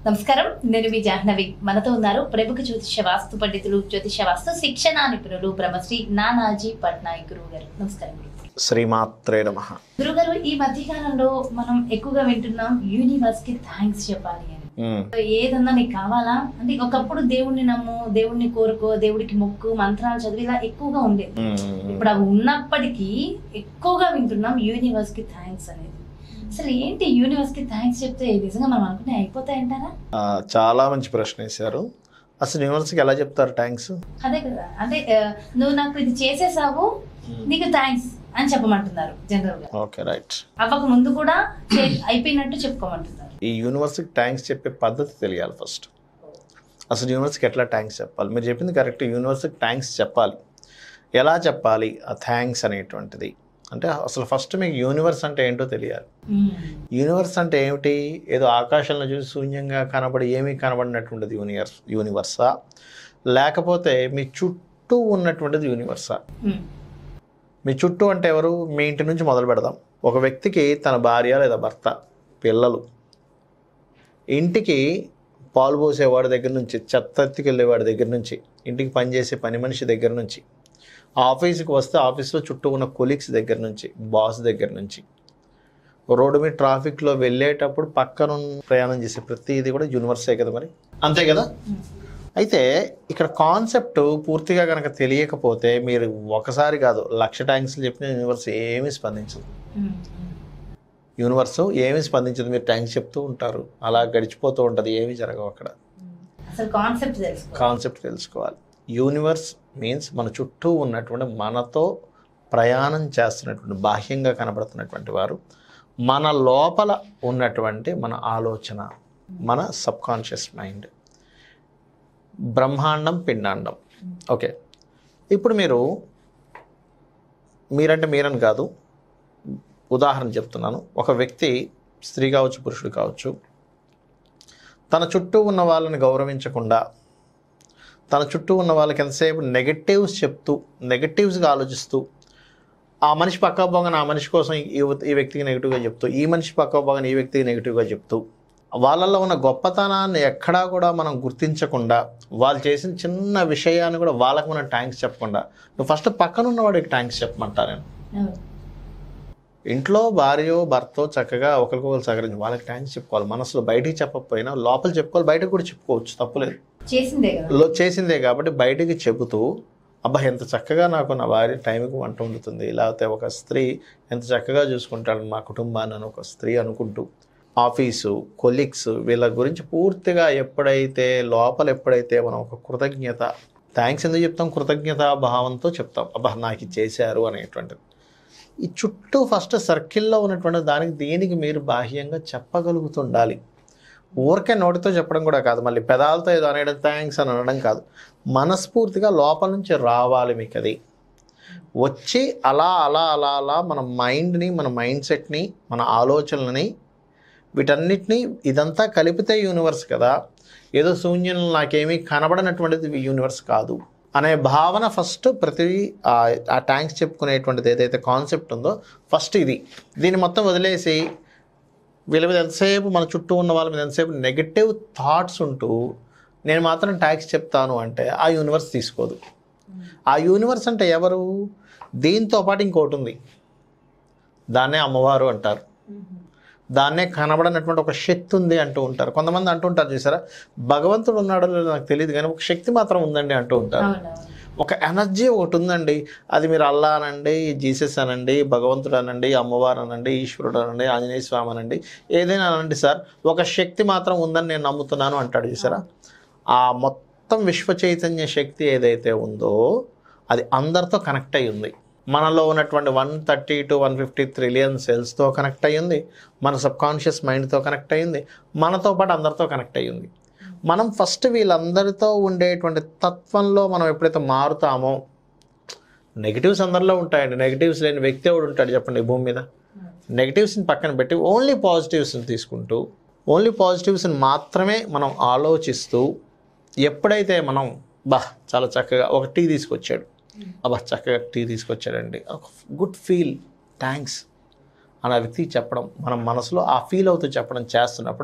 నమస్కారం నేను మీ జాహ్నవి మనతో ఉన్నారు ప్రముఖ జ్యోతిష వాస్తు పండితులు జ్యోతిష వాస్తు శిక్షణ నిపుణులు బ్రహ్మశ్రీ నానాజీ పట్నాయక్ గురువు గారు నమస్కారం గురువు శ్రీమాత్రే నమ గురుగారు ఈ మధ్య కాలంలో మనం ఎక్కువగా వింటున్నాం యూనివర్స్ కి థ్యాంక్స్ చెప్పాలి అని ఏదన్నా నీకు కావాలా అంటే ఒకప్పుడు దేవుణ్ణి నమ్ము దేవుణ్ణి కోరుకో దేవుడికి మొక్కు మంత్రాలు చదివి ఇలా ఎక్కువగా ఉండేది ఇప్పుడు అవి ఉన్నప్పటికీ ఎక్కువగా వింటున్నాం యూనివర్స్ కి థ్యాంక్స్ అనేది అసలు ఏంటి యూనివర్స్ కి థ్యాంక్స్ చెప్తే నిజంగా మనం అనుకునే అయిపోతాయంటారా చాలా మంచి ప్రశ్న వేశారు అసలు యూనివర్స్కి ఎలా చెప్తారు థ్యాంక్స్ అదే కదా అంటే ఆ, నువ్వు నాకు ఇది చేసేసావు నీకు థ్యాంక్స్ అని చెప్పమంటున్నారు జనరల్ గా ఓకే రైట్ అవ్వక ముందు కూడా చే- అయిపోయినట్టు చెప్పుకోమంటున్నారు ఈ యూనివర్స్కి థ్యాంక్స్ చెప్పే పద్ధతి తెలియాలి ఫస్ట్ అసలు యూనివర్స్కి ఎట్లా థ్యాంక్స్ చెప్పాలి మీరు చెప్పింది కరెక్ట్ యూనివర్స్కి థ్యాంక్స్ చెప్పాలి ఎలా చెప్పాలి ఆ థ్యాంక్స్ అనేటువంటిది అంటే అసలు ఫస్ట్ మీకు యూనివర్స్ అంటే ఏంటో తెలియాలి మ్మ్. యూనివర్స్ అంటే ఏమిటి ఏదో ఆకాశంలో చూసి శూన్యంగా కనబడి ఏమీ కనబడినటువంటిది యూనివర్స్ యూనివర్సా లేకపోతే మీ చుట్టూ ఉన్నటువంటిది యూనివర్సా మ్మ్. మీ చుట్టూ అంటే ఎవరు మీ ఇంటి నుంచి మొదలు పెడదాం ఒక వ్యక్తికి తన భార్య లేదా భర్త పిల్లలు ఇంటికి పాలు పోసేవాడి దగ్గర నుంచి చెత్త ఎత్తుకెళ్ళేవాడి దగ్గర నుంచి ఇంటికి పనిచేసే పని మనిషి దగ్గర నుంచి ఆఫీస్కి వస్తే ఆఫీస్లో చుట్టూ ఉన్న కొలీగ్స్ దగ్గర నుంచి బాస్ దగ్గర నుంచి రోడ్డు మీద ట్రాఫిక్లో వెళ్ళేటప్పుడు పక్కన ప్రయాణం చేసే ప్రతిదీ కూడా యూనివర్సే కదా మరి అంతే కదా మ్మ్. అయితే ఇక్కడ కాన్సెప్ట్ పూర్తిగా కనుక తెలియకపోతే మీరు ఒకసారి కాదు లక్ష ట్యాంక్స్లు చెప్పిన యూనివర్స్ ఏమీ స్పందించదు మ్మ్. యూనివర్స్ ఏమీ స్పందించదు మీరు ట్యాంక్స్ చెప్తూ ఉంటారు అలా గడిచిపోతూ ఉంటుంది ఏమీ జరగవు అక్కడ అసలు కాన్సెప్ట్ తెలుసుకో కాన్సెప్ట్ తెలుసుకోవాలి యూనివర్స్ మీన్స్ మన చుట్టూ ఉన్నటువంటి మనతో ప్రయాణం చేస్తున్నటువంటి బాహ్యంగా కనబడుతున్నటువంటి వారు మన లోపల ఉన్నటువంటి మన ఆలోచన మన సబ్కాన్షియస్ మైండ్ బ్రహ్మాండం పిండాండం ఓకే ఇప్పుడు మీరు మీరంటే మీరని కాదు ఉదాహరణ చెప్తున్నాను ఒక వ్యక్తి స్త్రీ కావచ్చు పురుషుడు కావచ్చు తన చుట్టూ ఉన్న వాళ్ళని గౌరవించకుండా తన చుట్టూ ఉన్న వాళ్ళకి ఎంతసేపు నెగటివ్స్ చెప్తూ నెగటివ్స్గా ఆలోచిస్తూ ఆ మనిషి పక్క పోగానే ఆ మనిషి కోసం ఈ ఈ వ్యక్తికి నెగిటివ్గా చెప్తూ ఈ మనిషి పక్క పోగానే ఈ వ్యక్తికి నెగిటివ్గా చెప్తూ వాళ్ళల్లో ఉన్న గొప్పతనాన్ని ఎక్కడా కూడా మనం గుర్తించకుండా వాళ్ళు చేసిన చిన్న విషయాన్ని కూడా వాళ్ళకి మనం ట్యాంక్స్ చెప్పకుండా నువ్వు ఫస్ట్ పక్కన ఉన్నవాడికి ట్యాంక్స్ చెప్పమంటా నేను అవును. ఇంట్లో భార్యో భర్తో చక్కగా ఒకరికొకరు సహకరించి వాళ్ళకి ట్యాంక్స్ చెప్పుకోవాలి మనసులో బయటికి చెప్పకపోయినా లోపల చెప్పుకోవాలి బయటకు కూడా చెప్పుకోవచ్చు తప్పులేదు చేసిందే కదా లో చేసిందే కాబట్టి బయటికి చెబుతూ అబ్బా ఎంత చక్కగా నాకు నా భార్య టైంకి వంట వండుతుంది లేకపోతే ఒక స్త్రీ ఎంత చక్కగా చూసుకుంటాడు మా కుటుంబాన్ని అని ఒక స్త్రీ అనుకుంటూ ఆఫీసు కొలీగ్స్ వీళ్ళ గురించి పూర్తిగా ఎప్పుడైతే లోపల ఎప్పుడైతే మనం ఒక కృతజ్ఞత థ్యాంక్స్ ఎందుకు చెప్తాం కృతజ్ఞత భావంతో చెప్తాం అబ్బా నాకు ఇది చేశారు అనేటువంటిది ఈ చుట్టూ ఫస్ట్ సర్కిల్లో ఉన్నటువంటి దానికి దీనికి మీరు బాహ్యంగా చెప్పగలుగుతుండాలి ఊరికే నోటితో చెప్పడం కూడా కాదు మళ్ళీ పెదాలతో ఏదో అనేయడం థ్యాంక్స్ అని అనడం కాదు మనస్ఫూర్తిగా లోపల నుంచి రావాలి మీకు అది వచ్చి అలా అలా అలా అలా మన మైండ్ని మన మైండ్ సెట్ని మన ఆలోచనలని వీటన్నిటిని ఇదంతా కలిపితే యూనివర్స్ కదా ఏదో శూన్యం నాకేమీ కనబడనటువంటిది యూనివర్స్ కాదు అనే భావన ఫస్ట్ ప్రతి ఆ- ఆ ట్యాంక్స్ చెప్పుకునేటువంటిది ఏదైతే కాన్సెప్ట్ ఉందో ఫస్ట్ ఇది దీన్ని మొత్తం వదిలేసి వీళ్ళ మీద ఎంతసేపు మన చుట్టూ ఉన్న వాళ్ళ మీద ఎంతసేపు నెగటివ్ థాట్స్ ఉంటూ నేను మాత్రం ట్యాక్స్ చెప్తాను అంటే ఆ యూనివర్స్ తీసుకోదు ఆ యూనివర్స్ అంటే ఎవరు దీంతో పాటు ఇంకోటి ఉంది దాన్నే అమ్మవారు అంటారు దాన్నే కనబడనటువంటి ఒక శక్తి ఉంది అంటూ ఉంటారు కొంతమంది అంటుంటారు చూసారా భగవంతుడు ఉన్నాడో లేదో నాకు తెలియదు కానీ ఒక శక్తి మాత్రం ఉందండి అంటూ ఉంటారు అవునవును ఒక ఎనర్జీ ఒకటి ఉందండి అది మీరు అల్లా అనండి జీసస్ అనండి భగవంతుడు అనండి అమ్మవారు అనండి ఈశ్వరుడు అనండి ఆంజనేయ స్వామి అనండి ఏదైనా అనండి సార్ ఒక శక్తి మాత్రం ఉందని నేను నమ్ముతున్నాను అంటాడు చూసారా ఆ మొత్తం విశ్వ చైతన్య శక్తి ఏదైతే ఉందో అది అందరితో కనెక్ట్ అయి ఉంది మనలో ఉన్నటువంటి one thirty two one fifty trillion సెల్స్తో కనెక్ట్ అయ్యింది మన సబ్కాన్షియస్ మైండ్తో కనెక్ట్ అయ్యింది మనతో పాటు అందరితో కనెక్ట్ అయ్యింది మనం ఫస్ట్ వీళ్ళందరితో ఉండేటువంటి తత్వంలో మనం ఎప్పుడైతే మారుతామో నెగిటివ్స్ అందరిలో ఉంటాయండి నెగిటివ్స్ లేని వ్యక్తి ఎవడు ఉంటాడు చెప్పండి ఈ భూమి మీద నెగిటివ్స్ని పక్కన పెట్టి ఓన్లీ పాజిటివ్స్ని తీసుకుంటూ ఓన్లీ పాజిటివ్స్ని మాత్రమే మనం ఆలోచిస్తూ ఎప్పుడైతే మనం బా చాలా చక్కగా ఒక టీ తీసుకొచ్చాడు అబ్బా చక్కగా టీ తీసుకొచ్చాడండి ఒక గుడ్ ఫీల్ థ్యాంక్స్ అని ఆ వ్యక్తికి చెప్పడం మనం మనసులో ఆ ఫీల్ అవుతూ చెప్పడం చేస్తున్నప్పుడు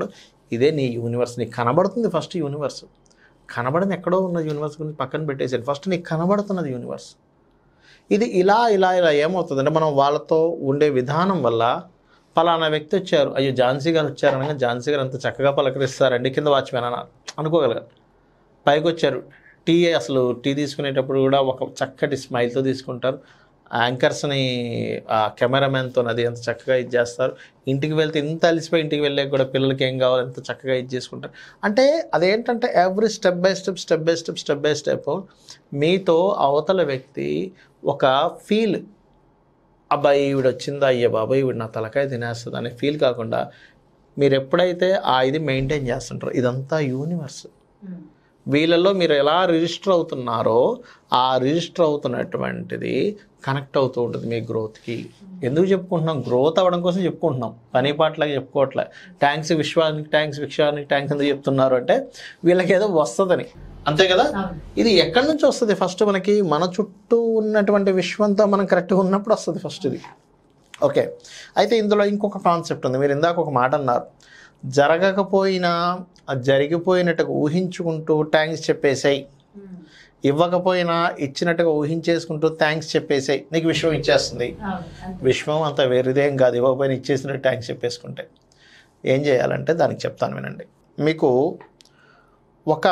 ఇదే నీ యూనివర్స్ నీకు కనబడుతుంది ఫస్ట్ యూనివర్స్ కనబడని ఎక్కడో ఉన్న యూనివర్స్ గురించి పక్కన పెట్టేసాడు ఫస్ట్ నీకు కనబడుతున్నది యూనివర్స్ ఇది ఇలా ఇలా ఇలా ఏమవుతుందంటే మనం వాళ్ళతో ఉండే విధానం వల్ల పలానా వ్యక్తి వచ్చారు అయ్యో ఝాన్సీ గారు వచ్చారు అనగా ఝాన్సీ గారు అంత చక్కగా పలకరిస్తారండి కింద వాచ్మెన్ అన్నారు అనుకోగలగారు పైకి వచ్చారు టీ అసలు టీ తీసుకునేటప్పుడు కూడా ఒక చక్కటి స్మైల్తో తీసుకుంటారు యాంకర్స్ని ఆ కెమెరామెన్తో అది ఎంత చక్కగా ఇది చేస్తారు ఇంటికి వెళ్తే ఇంత అలిసిపోయి ఇంటికి వెళ్ళాక కూడా పిల్లలకి ఏం కావాలి ఎంత చక్కగా ఇది చేసుకుంటారు అంటే అదేంటంటే every step by step step by step step by step మీతో అవతల వ్యక్తి ఒక ఫీల్ అబ్బాయి ఈవిడ వచ్చిందా అయ్యే బాబాయ్ ఈవిడ నా తలకాయ తినేస్తుంది అనే ఫీల్ కాకుండా మీరు ఎప్పుడైతే ఆ ఇది మెయింటైన్ చేస్తుంటారో ఇదంతా యూనివర్స్ వీళ్ళల్లో మీరు ఎలా రిజిస్టర్ అవుతున్నారో ఆ రిజిస్టర్ అవుతున్నటువంటిది కనెక్ట్ అవుతూ ఉంటుంది మీ గ్రోత్కి ఎందుకు చెప్పుకుంటున్నాం గ్రోత్ అవ్వడం కోసం చెప్పుకుంటున్నాం పని పాటలాగా చెప్పుకోవట్లే ట్యాంక్స్ విశ్వానికి ట్యాంక్స్ విశ్వానికి ట్యాంక్స్ ఎందుకు చెప్తున్నారు అంటే వీళ్ళకి ఏదో వస్తుందని అంతే కదా అవును ఇది ఎక్కడి నుంచి వస్తుంది ఫస్ట్ మనకి మన చుట్టూ ఉన్నటువంటి విశ్వంతో మనం కరెక్ట్గా ఉన్నప్పుడు వస్తుంది ఫస్ట్ ఇది ఓకే అయితే ఇందులో ఇంకొక కాన్సెప్ట్ ఉంది మీరు ఇందాక ఒక మాట అన్నారు జరగకపోయినా అది జరిగిపోయినట్టుగా ఊహించుకుంటూ థ్యాంక్స్ చెప్పేసాయి ఇవ్వకపోయినా ఇచ్చినట్టుగా ఊహించేసుకుంటూ థ్యాంక్స్ చెప్పేసాయి నీకు విశ్వం ఇచ్చేస్తుంది అవును అంతే. విశ్వం అంత వేరేదేం కాదు ఇవ్వకపోయినా ఇచ్చేసినట్టు థ్యాంక్స్ చెప్పేసుకుంటే ఏం చేయాలంటే దానికి చెప్తాను వినండి మీకు ఒక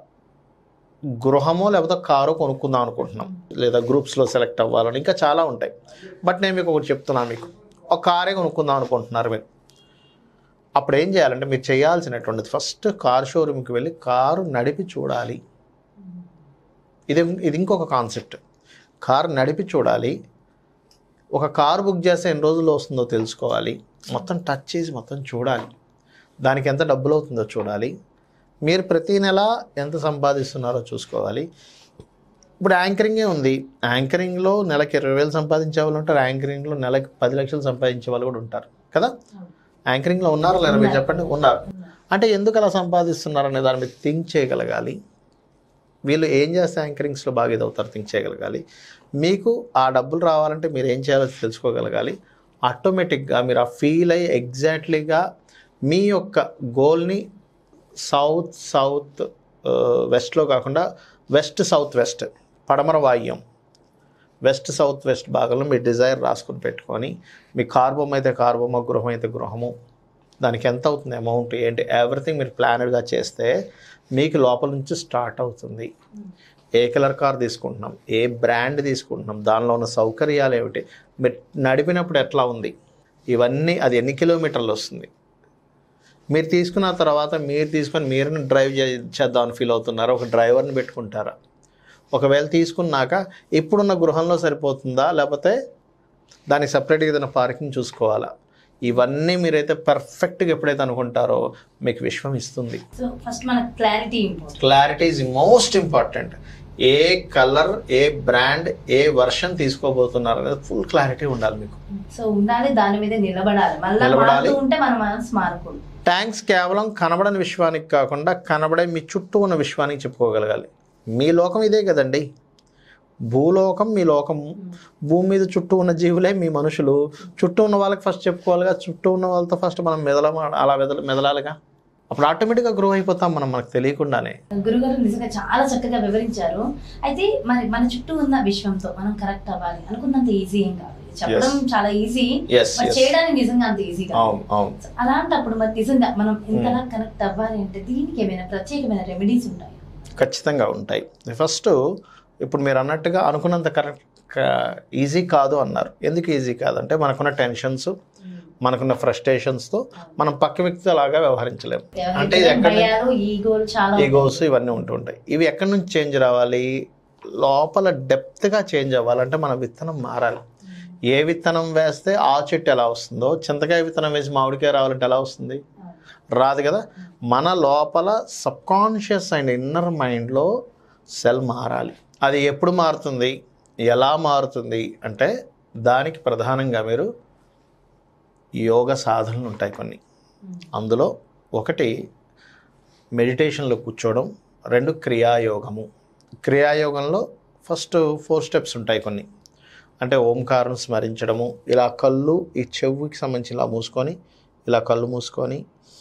గృహమో లేకపోతే కారు కొనుక్కుందాం అనుకుంటున్నాం లేదా గ్రూప్స్లో సెలెక్ట్ అవ్వాలని ఇంకా చాలా ఉంటాయి బట్ నేను మీకు ఒకటి చెప్తున్నాను మీకు ఒక కారే కొనుక్కుందాం అనుకుంటున్నారు మీరు అప్పుడు ఏం చేయాలంటే మీరు చేయాల్సినటువంటిది ఫస్ట్ కార్ షోరూమ్కి వెళ్ళి కారు నడిపి చూడాలి ఇది ఇది ఇంకొక కాన్సెప్ట్ కారు నడిపి చూడాలి ఒక కారు బుక్ చేస్తే ఎన్ని రోజుల్లో వస్తుందో తెలుసుకోవాలి మొత్తం టచ్ చేసి మొత్తం చూడాలి దానికి ఎంత డబ్బులు అవుతుందో చూడాలి మీరు ప్రతి నెల ఎంత సంపాదిస్తున్నారో చూసుకోవాలి ఇప్పుడు యాంకరింగే ఉంది యాంకరింగ్లో నెలకి ఇరవై వేలు సంపాదించే వాళ్ళు ఉంటారు యాంకరింగ్లో నెలకి పది లక్షలు సంపాదించే వాళ్ళు కూడా ఉంటారు కదా యాంకరింగ్లో ఉన్నారా లేదా మీరు చెప్పండి ఉన్నారు అంటే ఎందుకు అలా సంపాదిస్తున్నారు అనే దాని మీద థింక్ చేయగలగాలి వీళ్ళు ఏం చేస్తే యాంకరింగ్స్లో బాగా ఇదవుతారు థింక్ చేయగలగాలి మీకు ఆ డబ్బులు రావాలంటే మీరు ఏం చేయాలో తెలుసుకోగలగాలి ఆటోమేటిక్గా మీరు ఆ ఫీల్ అయ్యి ఎగ్జాక్ట్లీగా మీ యొక్క గోల్ని సౌత్ సౌత్ వెస్ట్లో కాకుండా వెస్ట్ సౌత్ వెస్ట్ పడమర వాయుం వెస్ట్ సౌత్ వెస్ట్ భాగంలో మీ డిజైర్ రాసుకుని పెట్టుకొని మీ కార్ బొమ్మ అయితే కార్ బొమ్మ గృహం అయితే గృహము దానికి ఎంత అవుతుంది అమౌంట్ ఏంటి ఎవ్రీథింగ్ మీరు ప్లానెడ్గా చేస్తే మీకు లోపల నుంచి స్టార్ట్ అవుతుంది ఏ కలర్ కార్ తీసుకుంటున్నాం ఏ బ్రాండ్ తీసుకుంటున్నాం దానిలో ఉన్న సౌకర్యాలు ఏమిటి మీరు నడిపినప్పుడు ఎట్లా ఉంది ఇవన్నీ అది ఎన్ని కిలోమీటర్లు వస్తుంది మీరు తీసుకున్న తర్వాత మీరు తీసుకొని మీరు డ్రైవ్ చే చేద్దామని ఫీల్ అవుతున్నారా ఒక డ్రైవర్ని పెట్టుకుంటారా ఒకవేళ తీసుకున్నాక ఇప్పుడున్న గృహంలో సరిపోతుందా లేకపోతే దానికి సపరేట్గా ఏదైనా పార్కింగ్ చూసుకోవాలా ఇవన్నీ మీరైతే పర్ఫెక్ట్గా ఎప్పుడైతే అనుకుంటారో మీకు విశ్వం ఇస్తుంది సో ఫస్ట్ మనకు clarity important clarity is most important ఏ కలర్ ఏ బ్రాండ్ ఏ వర్షన్ తీసుకోబోతున్నారు అనేది ఫుల్ క్లారిటీ ఉండాలి మీకు సో ఉండాలి దాని మీద నిలబడాలి మళ్ళీ నిలబడాలి. మారుతూ ఉంటే మన మనసు మారకూడదు ట్యాంక్స్ కేవలం కనబడని విశ్వానికి కాకుండా కనబడే మీ చుట్టూ ఉన్న విశ్వానికి చెప్పుకోగలగాలి మీ లోకం ఇదే కదండి భూలోకం మీ లోకం భూమి మీద చుట్టూ ఉన్న జీవులే మీ మనుషులు చుట్టూ ఉన్న వాళ్ళకి ఫస్ట్ చెప్పుకోవాలిగా చుట్టూ ఉన్న వాళ్ళతో ఫస్ట్ మనం మెదల అలా మెదల మెదలాలిగా అప్పుడు ఆటోమేటిక్గా గ్రో అయిపోతాం మనం మనకు తెలియకుండానే గురుగారు నిజంగా చాలా చక్కగా వివరించారు అయితే మరి మన చుట్టూ ఉన్న విశ్వంతో మనం కరెక్ట్ అవ్వాలి అనుకున్నంత ఈజీ ఏం కాదు ఇది చెప్పడం చాలా ఈజీ ఎస్ మరి ఎస్ చేయడానికి నిజంగా అంత ఈజీ కాదు అవును అవును అలాంటప్పుడు మరి నిజంగా మనం ఎంతలా కనెక్ట్ అవ్వాలి అంటే దీనికి ఏమైనా ప్రత్యేకమైన రెమెడీస్ ఉంటాయి ఖచ్చితంగా ఉంటాయి ఫస్ట్ ఇప్పుడు మీరు అన్నట్టుగా అనుకున్నంత కరెక్ట్ ఈజీ కాదు అన్నారు ఎందుకు ఈజీ కాదంటే మనకున్న టెన్షన్స్ మనకున్న ఫ్రస్ట్రేషన్స్తో మనం పక్క వ్యక్తి లాగా వ్యవహరించలేము అంటే ఇది ఎక్కడ భయాలు ఈగోలు చాలా ఈగోస్ ఇవన్నీ ఉంటూ ఉంటాయి ఇవి ఎక్కడి నుంచి చేంజ్ రావాలి లోపల డెప్త్గా చేంజ్ అవ్వాలంటే మన విత్తనం మారాలి ఏ విత్తనం వేస్తే ఆ చెట్టు ఎలా వస్తుందో చింతకాయ విత్తనం వేసి మామిడికాయ రావాలంటే ఎలా వస్తుంది రాదు కదా మన లోపల సబ్కాన్షియస్ అండ్ ఇన్నర్ మైండ్లో సెల్ మారాలి అది ఎప్పుడు మారుతుంది ఎలా మారుతుంది అంటే దానికి ప్రధానంగా మీరు యోగ సాధనలు ఉంటాయి కొన్ని అందులో ఒకటి మెడిటేషన్లో కూర్చోవడం రెండు క్రియాయోగము క్రియాయోగంలో ఫస్ట్ ఫోర్ స్టెప్స్ ఉంటాయి కొన్ని అంటే ఓంకారం స్మరించడము ఇలా కళ్ళు ఈ చెవుకి సంబంధించి ఇలా మూసుకొని ఇలా కళ్ళు మూసుకొని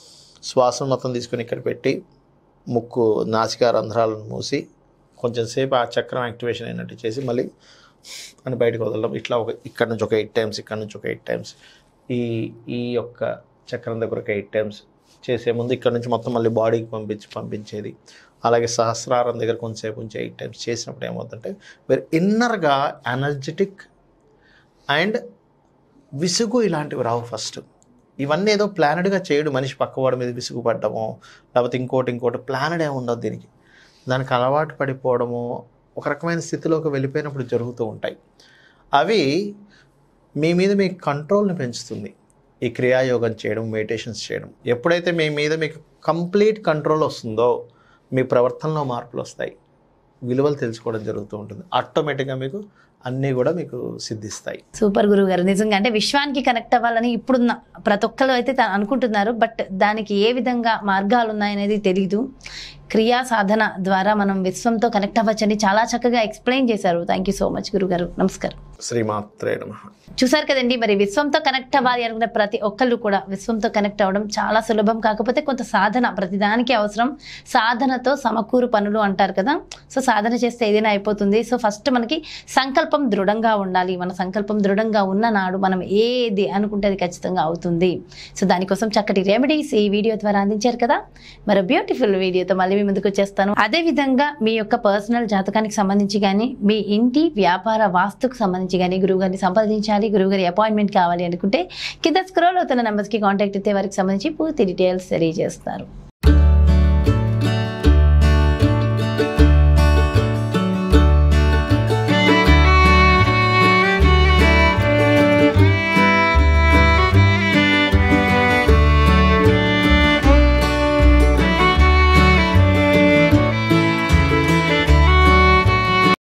శ్వాసను మొత్తం తీసుకొని ఇక్కడ పెట్టి ముక్కు నాసికా రంధ్రాలను మూసి కొంచెం సేపు ఆ చక్రం యాక్టివేషన్ అయినట్టు చేసి మళ్ళీ అని బయటకు వదలడం ఇట్లా ఒక ఇక్కడ నుంచి ఒక ఎయిట్ టైమ్స్ ఇక్కడ నుంచి ఒక ఎయిట్ టైమ్స్ ఈ ఈ యొక్క చక్రం దగ్గర ఒక ఎయిట్ టైమ్స్ చేసే ముందు ఇక్కడ నుంచి మొత్తం మళ్ళీ బాడీకి పంపించి పంపించేది అలాగే సహస్రారం దగ్గర కొంచెంసేపు ఉంచి ఎయిట్ టైమ్స్ చేసినప్పుడు ఏమవుతుందంటే మీరు ఇన్నర్గా ఎనర్జెటిక్ అండ్ విసుగు ఇలాంటివి రావు ఫస్ట్ ఇవన్నీ ఏదో ప్లానెడ్గా చేయడు మనిషి పక్కవాడి మీద విసుగు పడ్డము లేకపోతే ఇంకోటి ఇంకోటి ప్లానెడ్ ఏమి ఉండదు దీనికి దానికి అలవాటు పడిపోవడము ఒక రకమైన స్థితిలోకి వెళ్ళిపోయినప్పుడు జరుగుతూ ఉంటాయి అవి మీ మీద మీ కంట్రోల్ని పెంచుతుంది ఈ క్రియాయోగం చేయడం మెడిటేషన్స్ చేయడం ఎప్పుడైతే మీ మీద మీకు కంప్లీట్ కంట్రోల్ వస్తుందో మీ ప్రవర్తనలో మార్పులు వస్తాయి విలువలు తెలుసుకోవడం జరుగుతూ ఉంటుంది ఆటోమేటిక్గా మీకు అన్నీ కూడా మీకు సిద్ధిస్తాయి సూపర్ గురువు గారు నిజంగా అంటే విశ్వానికి కనెక్ట్ అవ్వాలని ఇప్పుడున్న ప్రతి ఒక్కరు అయితే తా- అనుకుంటున్నారు బట్ దానికి ఏ విధంగా మార్గాలు ఉన్నాయనేది తెలీదు క్రియా సాధన ద్వారా మనం విశ్వంతో కనెక్ట్ అవ్వచ్చని చాలా చక్కగా ఎక్స్ప్లెయిన్ చేశారు థ్యాంక్ యూ సో మచ్ గురుగారు నమస్కారం శ్రీమాత్రే నమ చూసారు కదండి మరి విశ్వంతో కనెక్ట్ అవ్వాలి అనుకున్న ప్రతి ఒక్కళ్ళు కూడా విశ్వంతో కనెక్ట్ అవ్వడం చాలా సులభం కాకపోతే కొంత సాధన ప్రతిదానికి అవసరం సాధనతో సమకూరు పనులు అంటారు కదా సో సాధన చేస్తే ఏదైనా అయిపోతుంది సో ఫస్ట్ మనకి సంకల్పం దృఢంగా ఉండాలి మన సంకల్పం దృఢంగా ఉన్న నాడు మనం ఏది అనుకుంటే అది ఖచ్చితంగా అవుతుంది సో దానికోసం చక్కటి రెమెడీస్ ఈ వీడియో ద్వారా అందించారు కదా మరి బ్యూటిఫుల్ వీడియోతో మళ్ళీ మీ ముందుకు వచ్చేస్తాను అదే విధంగా మీ యొక్క పర్సనల్ జాతకానికి సంబంధించి కానీ మీ ఇంటి వ్యాపార వాస్తుకు సంబంధించి కానీ గురువుగారిని సంప్రదించాలి గురువుగారి అపాయింట్మెంట్ కావాలి అనుకుంటే కింద స్క్రోల్ అవుతున్న నెంబర్స్కి కాంటాక్ట్ అయితే వారికి సంబంధించి పూర్తి డీటెయిల్స్ తెలియజేస్తారు